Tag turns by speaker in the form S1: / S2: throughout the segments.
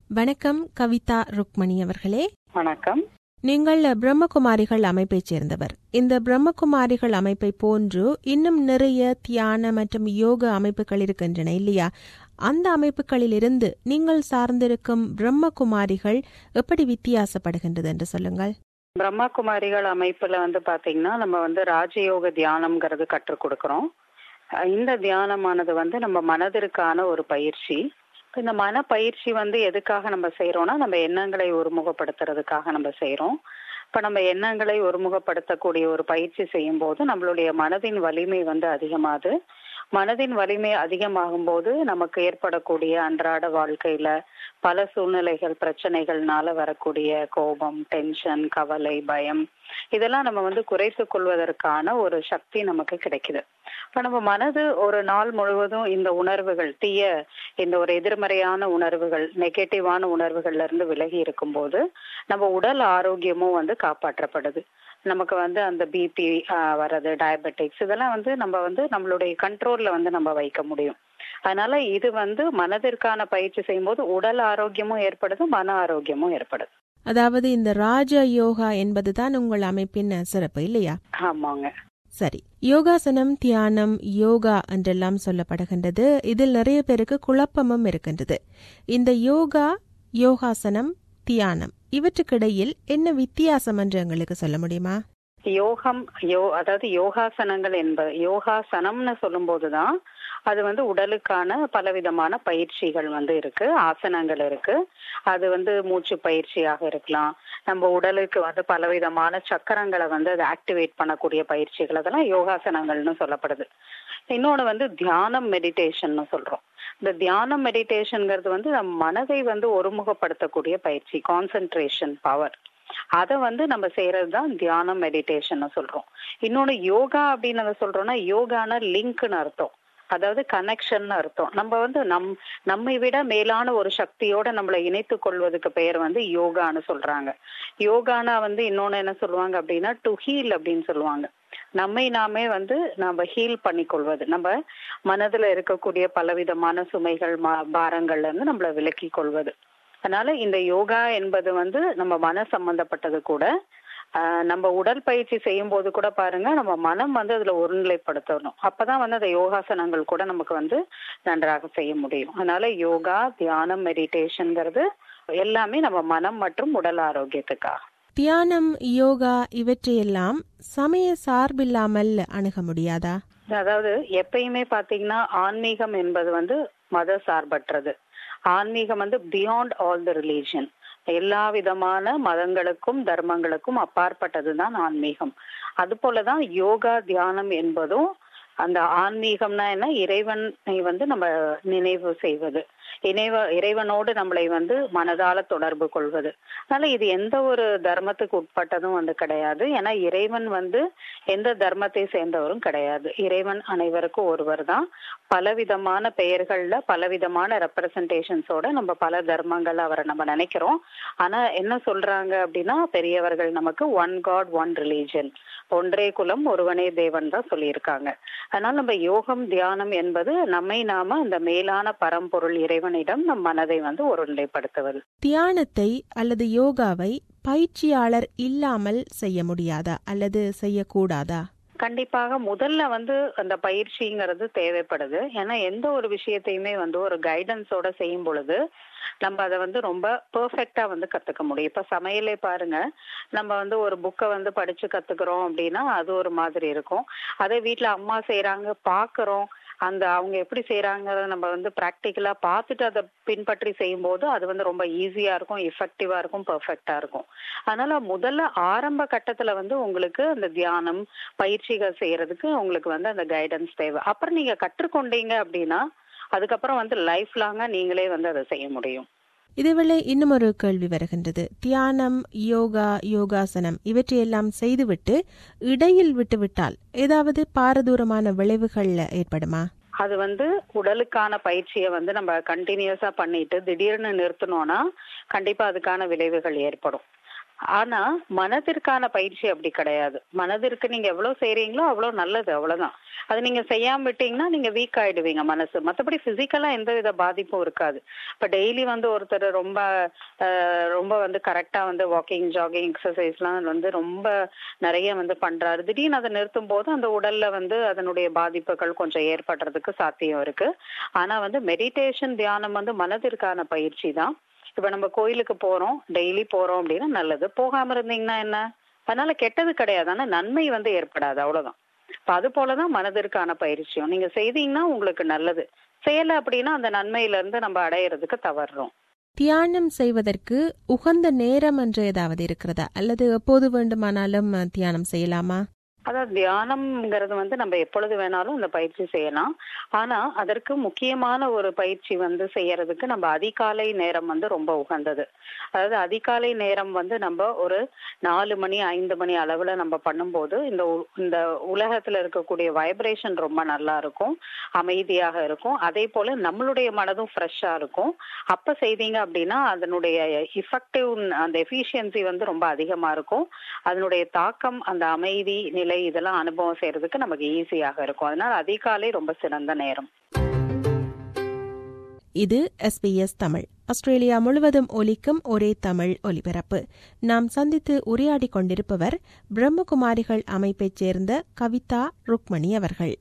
S1: வணக்கம் கவிதா ருக்மணி அவர்களே
S2: வணக்கம்
S1: நீங்கள் பிரம்மகுமாரிகள் அமைப்பைச் சேர்ந்தவர் இந்த பிரம்மகுமாரிகள் அமைப்பை போன்று இன்னும் நிறைய தியான மற்றும் யோக அமைப்புகள் இருக்கின்றன இல்லையா அந்த அமைப்புகளிலிருந்து நீங்கள் சார்ந்திருக்கும் பிரம்மகுமாரிகள் எப்படி வித்தியாசப்படுகின்றது என்று சொல்லுங்கள்
S2: பிரம்மகுமாரிகள் அமைப்புல வந்து பாத்தீங்கன்னா நம்ம வந்து ராஜயோக தியானம்ங்கிறது கற்றுக் கொடுக்கறோம் அஹ் இந்த தியானமானது வந்து நம்ம மனதிற்கான ஒரு பயிற்சி இப்ப இந்த மன பயிற்சி வந்து எதுக்காக நம்ம செய்யறோம்னா நம்ம எண்ணங்களை ஒருமுகப்படுத்துறதுக்காக நம்ம செய்யறோம் இப்ப நம்ம எண்ணங்களை ஒருமுகப்படுத்தக்கூடிய ஒரு பயிற்சி செய்யும் போது நம்மளுடைய மனதின் வலிமை வந்து அதிகமாகுது மனதின் வலிமை அதிகமாகும் போது நமக்கு ஏற்படக்கூடிய அன்றாட வாழ்க்கையில பல சூழ்நிலைகள் பிரச்சனைகள்னால வரக்கூடிய கோபம் டென்ஷன் கவலை பயம் இதெல்லாம் நம்ம வந்து குறைத்து கொள்வதற்கான ஒரு சக்தி நமக்கு கிடைக்குது இப்ப நம்ம மனது ஒரு நாள் முழுவதும் இந்த உணர்வுகள் தீய இந்த ஒரு எதிர்மறையான உணர்வுகள் நெகட்டிவான உணர்வுகள்ல இருந்து விலகி இருக்கும்போது நம்ம உடல் ஆரோக்கியமும் வந்து காப்பாற்றப்படுது நமக்கு வந்து அந்த பிபி வர்றது டயபெட்டிக்ஸ் இதெல்லாம் வந்து நம்ம வந்து நம்மளுடைய கண்ட்ரோல்ல வந்து நம்ம வைக்க முடியும் அதனால இது வந்து மனதிற்கான பயிற்சி செய்யும்போது உடல் ஆரோக்கியமும் ஏற்படுது மன ஆரோக்கியமும் ஏற்படுது
S1: அதாவது இந்த ராஜ யோகா என்பதுதான் உங்கள் அமைப்பின் சிறப்பு இல்லையா
S2: ஆமாங்க
S1: சரி யோகாசனம் தியானம் யோகா என்றெல்லாம் சொல்லப்படுகின்றது இதில் நிறைய பேருக்கு குழப்பமும் இருக்கின்றது இந்த யோகா யோகாசனம் தியானம் இவற்றுக்கிடையில் என்ன வித்தியாசம் என்று எங்களுக்கு சொல்ல முடியுமா
S2: யோகம் யோ அதாவது யோகாசனங்கள் என்பது யோகாசனம்னு சொல்லும் போதுதான் அது வந்து உடலுக்கான பலவிதமான பயிற்சிகள் வந்து இருக்கு ஆசனங்கள் இருக்கு அது வந்து மூச்சு பயிற்சியாக இருக்கலாம் நம்ம உடலுக்கு வந்து பலவிதமான சக்கரங்களை வந்து அதை ஆக்டிவேட் பண்ணக்கூடிய பயிற்சிகள் அதெல்லாம் யோகாசனங்கள்னு சொல்லப்படுது இன்னொன்று வந்து தியானம் மெடிடேஷன் சொல்றோம் இந்த தியானம் மெடிடேஷன்ங்கிறது வந்து நம்ம மனதை வந்து ஒருமுகப்படுத்தக்கூடிய பயிற்சி கான்சென்ட்ரேஷன் பவர் அதை வந்து நம்ம செய்யறது தான் தியானம் மெடிடேஷன் சொல்றோம் இன்னொன்னு யோகா அப்படின்னு நம்ம சொல்றோம்னா யோகான லிங்க்னு அர்த்தம் அதாவது கனெக்ஷன் அர்த்தம் நம்ம வந்து நம் நம்மை விட மேலான ஒரு சக்தியோட நம்மளை இணைத்து கொள்வதுக்கு பெயர் வந்து யோகான்னு சொல்றாங்க யோகானா வந்து இன்னொன்னு என்ன சொல்லுவாங்க அப்படின்னா டு ஹீல் அப்படின்னு சொல்லுவாங்க நம்மை நாமே வந்து நம்ம ஹீல் பண்ணி கொள்வது நம்ம மனதுல இருக்கக்கூடிய பலவிதமான சுமைகள் பாரங்கள்ல இருந்து நம்மளை விலக்கி கொள்வது அதனால இந்த யோகா என்பது வந்து நம்ம மன சம்பந்தப்பட்டது கூட நம்ம உடல் பயிற்சி செய்யும் போது கூட பாருங்க நம்ம மனம் வந்து அதுல ஒருநிலைப்படுத்தணும் அப்பதான் வந்து அந்த யோகாசனங்கள் கூட நமக்கு வந்து நன்றாக செய்ய முடியும் அதனால யோகா தியானம் மெடிடேஷன்ங்கிறது எல்லாமே நம்ம மனம் மற்றும் உடல் ஆரோக்கியத்துக்காக
S1: தியானம் யோகா இவற்றையெல்லாம் சமய சார்பில்லாமல் அணுக முடியாதா
S2: அதாவது எப்பயுமே பாத்தீங்கன்னா ஆன்மீகம் என்பது வந்து மத சார்பற்றது ஆன்மீகம் வந்து பியாண்ட் ஆல் த ரிலீஜன் எல்லா விதமான மதங்களுக்கும் தர்மங்களுக்கும் அப்பாற்பட்டதுதான் ஆன்மீகம் அது போலதான் யோகா தியானம் என்பதும் அந்த ஆன்மீகம்னா என்ன இறைவனை வந்து நம்ம நினைவு செய்வது இணைவ இறைவனோடு நம்மளை வந்து மனதால தொடர்பு கொள்வது அதனால இது எந்த ஒரு தர்மத்துக்கு உட்பட்டதும் வந்து கிடையாது ஏன்னா இறைவன் வந்து எந்த தர்மத்தை சேர்ந்தவரும் கிடையாது இறைவன் அனைவருக்கும் ஒருவர் தான் பலவிதமான பெயர்கள்ல பலவிதமான ரெப்ரசன்டேஷன்ஸோட நம்ம பல தர்மங்கள் அவரை நம்ம நினைக்கிறோம் ஆனா என்ன சொல்றாங்க அப்படின்னா பெரியவர்கள் நமக்கு ஒன் காட் ஒன் ரிலீஜன் ஒன்றே குலம் ஒருவனே தேவன் தான் சொல்லியிருக்காங்க அதனால நம்ம யோகம் தியானம் என்பது நம்மை நாம அந்த மேலான பரம்பொருள் இறைவனிடம் நம் மனதை வந்து ஒருநிலைப்படுத்துவது
S1: தியானத்தை அல்லது யோகாவை பயிற்சியாளர் இல்லாமல் செய்ய முடியாதா அல்லது செய்யக்கூடாதா
S2: கண்டிப்பாக முதல்ல வந்து அந்த பயிற்சிங்கிறது தேவைப்படுது ஏன்னா எந்த ஒரு விஷயத்தையுமே வந்து ஒரு கைடன்ஸோட செய்யும் பொழுது நம்ம அதை வந்து ரொம்ப பெர்ஃபெக்டா வந்து கத்துக்க முடியும் இப்ப சமையலே பாருங்க நம்ம வந்து ஒரு புக்கை வந்து படிச்சு கத்துக்கிறோம் அப்படின்னா அது ஒரு மாதிரி இருக்கும் அதே வீட்டுல அம்மா செய்யறாங்க பாக்குறோம் அந்த அவங்க எப்படி செய்யறாங்கிறத நம்ம வந்து ப்ராக்டிக்கலா பார்த்துட்டு அதை பின்பற்றி செய்யும் போது அது வந்து ரொம்ப ஈஸியா இருக்கும் எஃபெக்டிவா இருக்கும் பெர்ஃபெக்டா இருக்கும் அதனால முதல்ல ஆரம்ப கட்டத்துல வந்து உங்களுக்கு அந்த தியானம் பயிற்சிகள் செய்யறதுக்கு உங்களுக்கு வந்து அந்த கைடன்ஸ் தேவை அப்புறம் நீங்க கற்றுக்கொண்டீங்க அப்படின்னா அதுக்கப்புறம் வந்து லைஃப் லாங்கா நீங்களே வந்து அதை செய்ய முடியும்
S1: இதேவேளை இன்னும் ஒரு கேள்வி வருகின்றது தியானம் யோகா யோகாசனம் இவற்றையெல்லாம் செய்துவிட்டு இடையில் விட்டுவிட்டால் ஏதாவது பாரதூரமான விளைவுகள் ஏற்படுமா
S2: அது வந்து உடலுக்கான பயிற்சியை வந்து நம்ம கண்டினியூஸா பண்ணிட்டு திடீர்னு நிறுத்தணும்னா கண்டிப்பா அதுக்கான விளைவுகள் ஏற்படும் ஆனா மனதிற்கான பயிற்சி அப்படி கிடையாது மனதிற்கு நீங்க எவ்வளவு செய்றீங்களோ அவ்வளவு நல்லது அவ்வளவுதான் அது நீங்க செய்யாம விட்டீங்கன்னா நீங்க வீக் ஆயிடுவீங்க மனசு மத்தபடி பிசிக்கலா எந்த வித பாதிப்பும் இருக்காது இப்ப டெய்லி வந்து ஒருத்தர் ரொம்ப அஹ், ரொம்ப வந்து கரெக்டா வந்து வாக்கிங் ஜாகிங் எக்ஸசைஸ்லாம் வந்து ரொம்ப நிறைய வந்து பண்றாரு திடீர்னு அதை நிறுத்தும் போது அந்த உடல்ல வந்து அதனுடைய பாதிப்புகள் கொஞ்சம் ஏற்படுறதுக்கு சாத்தியம் இருக்கு ஆனா வந்து மெடிடேஷன் தியானம் வந்து மனதிற்கான பயிற்சி தான் இப்ப நம்ம கோயிலுக்கு போறோம் டெய்லி போறோம் அப்படின்னா நல்லது போகாம இருந்தீங்கன்னா என்ன அதனால கெட்டது கிடையாது ஆனா நன்மை வந்து ஏற்படாது அவ்வளவுதான் இப்ப அது போலதான் மனதிற்கான பயிற்சியும் நீங்க செய்தீங்கன்னா உங்களுக்கு நல்லது செய்யல அப்படின்னா அந்த நன்மையில இருந்து நம்ம அடையிறதுக்கு தவறுறோம்
S1: தியானம் செய்வதற்கு உகந்த நேரம் என்று ஏதாவது இருக்கிறதா அல்லது எப்போது வேண்டுமானாலும் அஹ், தியானம் செய்யலாமா
S2: அதாவது தியானம்ங்கிறது வந்து நம்ம எப்பொழுது வேணாலும் அந்த பயிற்சி செய்யலாம் ஆனா அதற்கு முக்கியமான ஒரு பயிற்சி வந்து செய்யறதுக்கு நம்ம அதிகாலை நேரம் வந்து ரொம்ப உகந்தது அதாவது அதிகாலை நேரம் வந்து நம்ம ஒரு நாலு மணி ஐந்து மணி அளவுல நம்ம பண்ணும்போது இந்த உ- இந்த உலகத்துல இருக்கக்கூடிய வைப்ரேஷன் ரொம்ப நல்லா இருக்கும் அமைதியாக இருக்கும் அதே போல நம்மளுடைய மனதும் ஃப்ரெஷ்ஷா இருக்கும் அப்ப செய்தீங்க அப்படின்னா அதனுடைய இஃபெக்டிவ் அந்த எஃபிஷியன்சி வந்து ரொம்ப அதிகமா இருக்கும் அதனுடைய தாக்கம் அந்த அமைதி நிலை இதெல்லாம் அனுபவம் செய்யறதுக்கு நமக்கு ஈஸியாக இருக்கும் அதனால அதிகாலை ரொம்ப சிறந்த நேரம்
S1: இது எஸ்பிஎஸ் தமிழ் ஆஸ்திரேலியா முழுவதும் ஒலிக்கும் ஒரே தமிழ் ஒலிபரப்பு நாம் சந்தித்து உரையாடிக் கொண்டிருப்பவர் பிரம்மகுமாரிகள் அமைப்பைச் சேர்ந்த கவிதா ருக்மணி அவர்கள்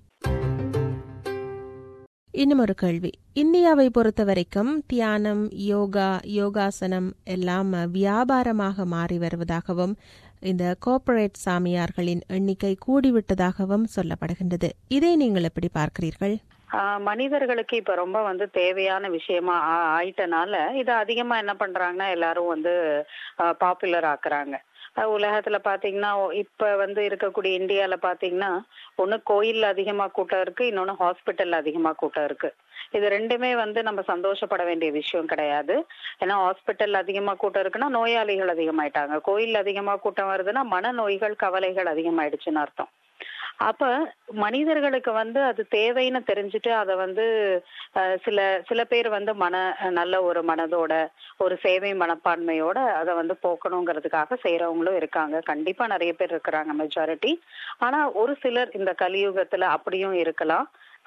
S1: இன்னும் ஒரு கேள்வி இந்தியாவை பொறுத்தவரைக்கும் தியானம் யோகா யோகாசனம் எல்லாம் வியாபாரமாக மாறி வருவதாகவும் இந்த கார்ப்பரேட் சாமியார்களின் எண்ணிக்கை கூடிவிட்டதாகவும் சொல்லப்படுகின்றது இதை நீங்கள் எப்படி பார்க்கிறீர்கள்
S2: ஆஹ் மனிதர்களுக்கு இப்ப ரொம்ப வந்து தேவையான விஷயமா ஆ- ஆயிட்டனால இதை அதிகமா என்ன பண்றாங்கன்னா எல்லாரும் வந்து பாப்புலர் ஆக்குறாங்க அஹ் உலகத்துல பாத்தீங்கன்னா ஒ- இப்ப வந்து இருக்கக்கூடிய இந்தியால பாத்தீங்கன்னா ஒண்ணு கோயில்ல அதிகமா கூட்டம் இருக்கு இன்னொன்னு ஹாஸ்பிட்டல்ல அதிகமா கூட்டம் இருக்கு இது ரெண்டுமே வந்து நம்ம சந்தோஷப்பட வேண்டிய விஷயம் கிடையாது ஏன்னா ஹாஸ்பிட்டல் அதிகமா கூட்டம் இருக்குன்னா நோயாளிகள் அதிகமாயிட்டாங்க கோயில் அதிகமா கூட்டம் வருதுன்னா மனநோய்கள் கவலைகள் அதிகமாயிடுச்சுன்னு அர்த்தம் அப்ப மனிதர்களுக்கு வந்து அது தேவைன்னு தெரிஞ்சுட்டு அதை வந்து அஹ், சில சில பேர் வந்து மன நல்ல ஒரு மனதோட ஒரு சேவை மனப்பான்மையோட அதை வந்து போக்கணுங்கிறதுக்காக செய்யறவங்களும் இருக்காங்க கண்டிப்பா நிறைய பேர் இருக்கிறாங்க மெஜாரிட்டி ஆனா ஒரு சிலர் இந்த கலியுகத்துல அப்படியும் இருக்கலாம்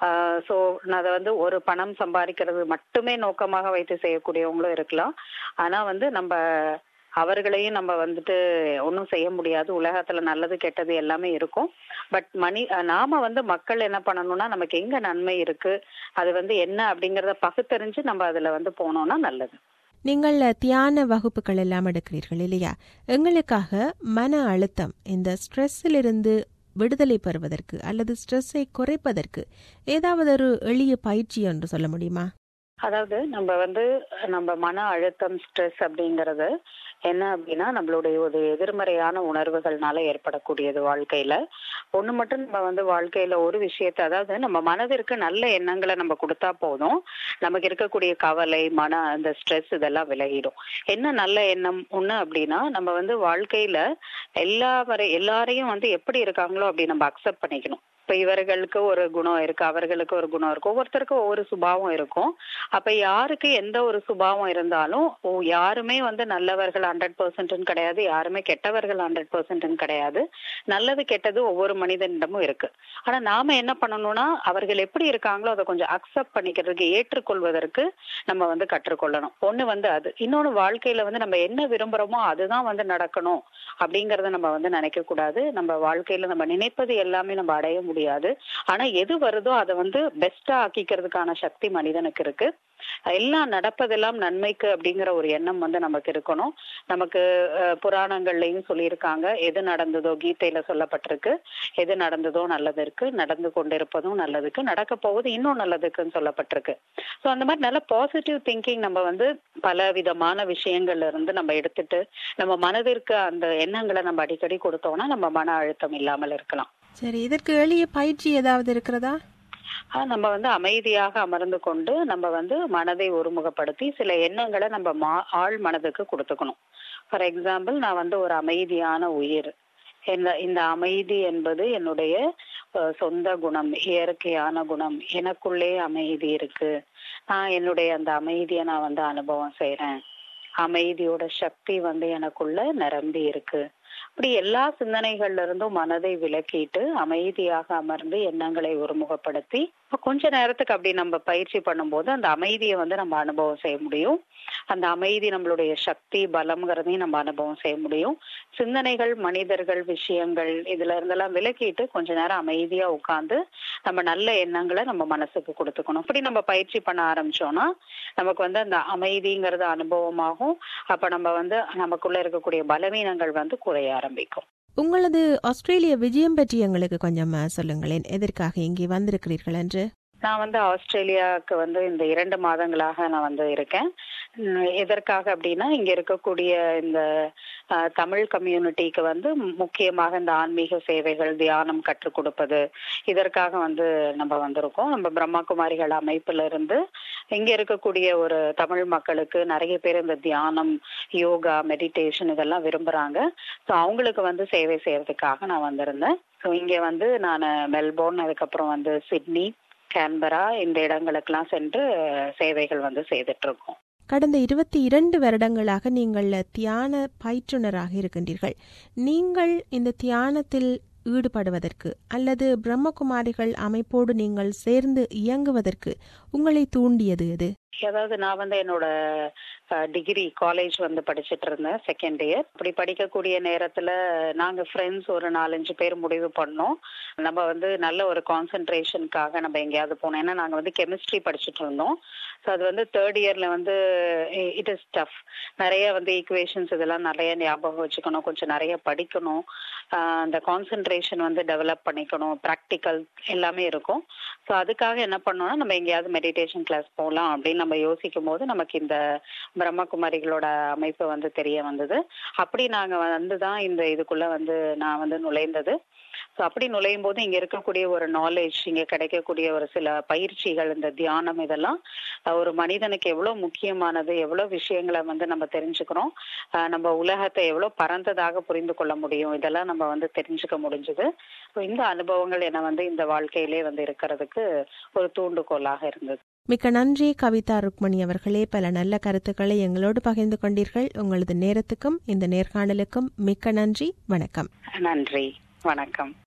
S2: ஸோ அதை வந்து ஒரு பணம் சம்பாதிக்கிறது மட்டுமே நோக்கமாக வைத்து செய்யக்கூடியவங்களும் இருக்கலாம் ஆனா வந்து நம்ம அவர்களையும் நம்ம வந்துட்டு ஒன்றும் செய்ய முடியாது உலகத்துல நல்லது கெட்டது எல்லாமே இருக்கும் பட் மணி அஹ் நாம வந்து மக்கள் என்ன பண்ணணும்னா நமக்கு எங்க நன்மை இருக்கு அது வந்து என்ன அப்படிங்கறத பகுத்தறிஞ்சு நம்ம அதுல வந்து போனோம்னா நல்லது
S1: நீங்கள் தியான வகுப்புகள் எல்லாம் எடுக்கிறீர்கள் இல்லையா எங்களுக்காக மன அழுத்தம் இந்த ஸ்ட்ரெஸ்ஸிலிருந்து விடுதலை பெறுவதற்கு அல்லது ஸ்ட்ரெஸ்ஸை குறைப்பதற்கு ஏதாவது ஒரு எளிய பயிற்சி என்று சொல்ல முடியுமா
S2: அதாவது நம்ம வந்து நம்ம மன அழுத்தம் ஸ்ட்ரெஸ் அப்படிங்கறது என்ன அப்படின்னா நம்மளுடைய ஒரு எதிர்மறையான உணர்வுகள்னால ஏற்படக்கூடியது வாழ்க்கையில ஒண்ணு மட்டும் நம்ம வந்து வாழ்க்கையில ஒரு விஷயத்த அதாவது நம்ம மனதிற்கு நல்ல எண்ணங்களை நம்ம கொடுத்தா போதும் நமக்கு இருக்கக்கூடிய கவலை மன அந்த ஸ்ட்ரெஸ் இதெல்லாம் விலகிடும் என்ன நல்ல எண்ணம் ஒண்ணு அப்படின்னா நம்ம வந்து வாழ்க்கையில எல்லா வரை எல்லாரையும் வந்து எப்படி இருக்காங்களோ அப்படி நம்ம அக்செப்ட் பண்ணிக்கணும் இப்ப இவர்களுக்கு ஒரு குணம் இருக்கு அவர்களுக்கு ஒரு குணம் இருக்கு ஒவ்வொருத்தருக்கும் ஒவ்வொரு சுபாவம் இருக்கும் அப்ப யாருக்கு எந்த ஒரு சுபாவம் இருந்தாலும் ஓ, யாருமே வந்து நல்லவர்கள் ஹண்ட்ரட் பர்சன்ட்னு கிடையாது யாருமே கெட்டவர்கள் ஹண்ட்ரட் பர்சன்ட்னு கிடையாது நல்லது கெட்டது ஒவ்வொரு மனிதனிடமும் இருக்கு ஆனா நாம என்ன பண்ணணும்னா அவர்கள் எப்படி இருக்காங்களோ அதை கொஞ்சம் அக்செப்ட் பண்ணிக்கிறதுக்கு ஏற்றுக்கொள்வதற்கு நம்ம வந்து கற்றுக்கொள்ளணும் ஒண்ணு வந்து அது இன்னொன்னு வாழ்க்கையில வந்து நம்ம என்ன விரும்புறோமோ அதுதான் வந்து நடக்கணும் அப்படிங்கறத நம்ம வந்து நினைக்க கூடாது நம்ம வாழ்க்கையில நம்ம நினைப்பது எல்லாமே நம்ம அடைய முடியாது ஆனா எது வருதோ அதை வந்து பெஸ்டா ஆக்கிக்கிறதுக்கான சக்தி மனிதனுக்கு இருக்கு எல்லாம் நடப்பதெல்லாம் நன்மைக்கு அப்படிங்கிற ஒரு எண்ணம் வந்து நமக்கு இருக்கணும் நமக்கு அஹ், புராணங்கள்லயும் சொல்லியிருக்காங்க எது நடந்ததோ கீதையில சொல்லப்பட்டிருக்கு எது நடந்ததோ நல்லதற்கு நடந்து கொண்டிருப்பதும் நல்லதுக்கு நடக்க போவது இன்னும் நல்லதுக்குன்னு சொல்லப்பட்டிருக்கு ஸோ அந்த மாதிரி நல்ல பாசிட்டிவ் திங்கிங் நம்ம வந்து பல விதமான விஷயங்கள்ல இருந்து நம்ம எடுத்துட்டு நம்ம மனதிற்கு அந்த எண்ணங்களை நம்ம அடிக்கடி கொடுத்தோம்னா நம்ம மன அழுத்தம் இல்லாமல் இருக்கலாம்
S1: சரி இதற்கு எளிய பயிற்சி ஏதாவது இருக்கிறதா
S2: ஆஹ் நம்ம வந்து அமைதியாக அமர்ந்து கொண்டு நம்ம வந்து மனதை ஒருமுகப்படுத்தி சில எண்ணங்களை நம்ம மா ஆழ் மனதுக்கு கொடுத்துக்கணும் ஃபார் எக்ஸாம்பிள் நான் வந்து ஒரு அமைதியான உயிர் இந்த இந்த அமைதி என்பது என்னுடைய அஹ், சொந்த குணம் இயற்கையான குணம் எனக்குள்ளே அமைதி இருக்கு நான் என்னுடைய அந்த அமைதியை நான் வந்து அனுபவம் செய்றேன் அமைதியோட சக்தி வந்து எனக்குள்ள நிரம்பி இருக்கு அப்படி எல்லா சிந்தனைகள்ல இருந்தும் மனதை விலக்கிட்டு அமைதியாக அமர்ந்து எண்ணங்களை ஒருமுகப்படுத்தி கொஞ்ச நேரத்துக்கு அப்படி நம்ம பயிற்சி பண்ணும்போது அந்த அமைதியை வந்து நம்ம அனுபவம் செய்ய முடியும் அந்த அமைதி நம்மளுடைய சக்தி பலம்ங்கிறதையும் நம்ம அனுபவம் செய்ய முடியும் சிந்தனைகள் மனிதர்கள் விஷயங்கள் இதுல இருந்தெல்லாம் விலக்கிட்டு கொஞ்ச நேரம் அமைதியா உட்காந்து நம்ம நல்ல எண்ணங்களை நம்ம மனசுக்கு கொடுத்துக்கணும் அப்படி நம்ம பயிற்சி பண்ண ஆரம்பிச்சோம்னா நமக்கு வந்து அந்த அமைதிங்கிறது அனுபவமாகும் அப்ப நம்ம வந்து நமக்குள்ள இருக்கக்கூடிய பலவீனங்கள் வந்து குறைய ஆரம்பிக்கும்
S1: உங்களது ஆஸ்திரேலிய விஜயம் பற்றி எங்களுக்கு கொஞ்சம் சொல்லுங்களேன் எதற்காக இங்கே வந்திருக்கிறீர்கள் என்று
S2: நான் வந்து ஆஸ்திரேலியாவுக்கு வந்து இந்த இரண்டு மாதங்களாக நான் வந்து இருக்கேன் எதற்காக அப்படின்னா இங்க இருக்கக்கூடிய இந்த தமிழ் கம்யூனிட்டிக்கு வந்து முக்கியமாக இந்த ஆன்மீக சேவைகள் தியானம் கற்றுக் கொடுப்பது இதற்காக வந்து நம்ம வந்திருக்கோம் நம்ம பிரம்மகுமாரிகள் அமைப்புல இருந்து இங்க இருக்கக்கூடிய ஒரு தமிழ் மக்களுக்கு நிறைய பேர் இந்த தியானம் யோகா மெடிடேஷன் இதெல்லாம் விரும்புறாங்க ஸோ அவங்களுக்கு வந்து சேவை செய்யறதுக்காக நான் வந்திருந்தேன் ஸோ இங்க வந்து நான் மெல்போர்ன் அதுக்கப்புறம் வந்து சிட்னி கேன்பரா இந்த இடங்களுக்கெல்லாம் சென்று சேவைகள் வந்து செய்துட்டு இருக்கோம்
S1: கடந்த இருபத்தி இரண்டு வருடங்களாக நீங்கள் தியான பயிற்றுனராக இருக்கின்றீர்கள் நீங்கள் இந்த தியானத்தில் ஈடுபடுவதற்கு அல்லது பிரம்மகுமாரிகள் அமைப்போடு நீங்கள் சேர்ந்து இயங்குவதற்கு உங்களை தூண்டியது எது
S2: அதாவது நான் வந்து என்னோட டிகிரி காலேஜ் வந்து படிச்சுட்டு இருந்தேன் செகண்ட் இயர் அப்படி படிக்கக்கூடிய நேரத்துல நாங்க ஃப்ரெண்ட்ஸ் ஒரு நாலஞ்சு பேர் முடிவு பண்ணோம் நம்ம வந்து நல்ல ஒரு கான்சென்ட்ரேஷனுக்காக நம்ம எங்கேயாவது போனோம் ஏன்னா நாங்க வந்து கெமிஸ்ட்ரி படிச்சுட்டு இருந்தோம் ஸோ அது வந்து தேர்ட் இயர்ல வந்து இட் இஸ் டஃப் நிறைய வந்து ஈக்குவேஷன்ஸ் இதெல்லாம் நிறைய ஞாபகம் வச்சுக்கணும் கொஞ்சம் நிறைய படிக்கணும் அந்த கான்சென்ட்ரேஷன் வந்து டெவலப் பண்ணிக்கணும் ப்ராக்டிக்கல் எல்லாமே இருக்கும் ஸோ அதுக்காக என்ன பண்ணோம்னா நம்ம எங்கேயாவது மெடிடேஷன் கிளாஸ் போகலாம் அப்படின்னு நம்ம யோசிக்கும் போது நமக்கு இந்த பிரம்மகுமாரிகளோட அமைப்பு வந்து தெரிய வந்தது அப்படி நாங்க வந்து தான் இந்த இதுக்குள்ள வந்து நான் வந்து நுழைந்தது ஸோ அப்படி நுழையும் போது இங்க இருக்கக்கூடிய ஒரு நாலேஜ் இங்க கிடைக்கக்கூடிய ஒரு சில பயிற்சிகள் இந்த தியானம் இதெல்லாம் ஒரு மனிதனுக்கு எவ்வளவு முக்கியமானது எவ்வளவு விஷயங்களை வந்து நம்ம தெரிஞ்சுக்கிறோம் நம்ம உலகத்தை எவ்வளவு பறந்ததாக புரிந்து கொள்ள முடியும் இதெல்லாம் நம்ம வந்து தெரிஞ்சுக்க முடிஞ்சது இந்த அனுபவங்கள் என்ன வந்து இந்த வாழ்க்கையிலே வந்து இருக்கிறதுக்கு ஒரு தூண்டுகோலாக இருந்தது
S1: மிக்க நன்றி கவிதா ருக்மணி அவர்களே பல நல்ல கருத்துக்களை எங்களோடு பகிர்ந்து கொண்டீர்கள் உங்களது நேரத்துக்கும் இந்த நேர்காணலுக்கும் மிக்க நன்றி வணக்கம்
S2: நன்றி வணக்கம்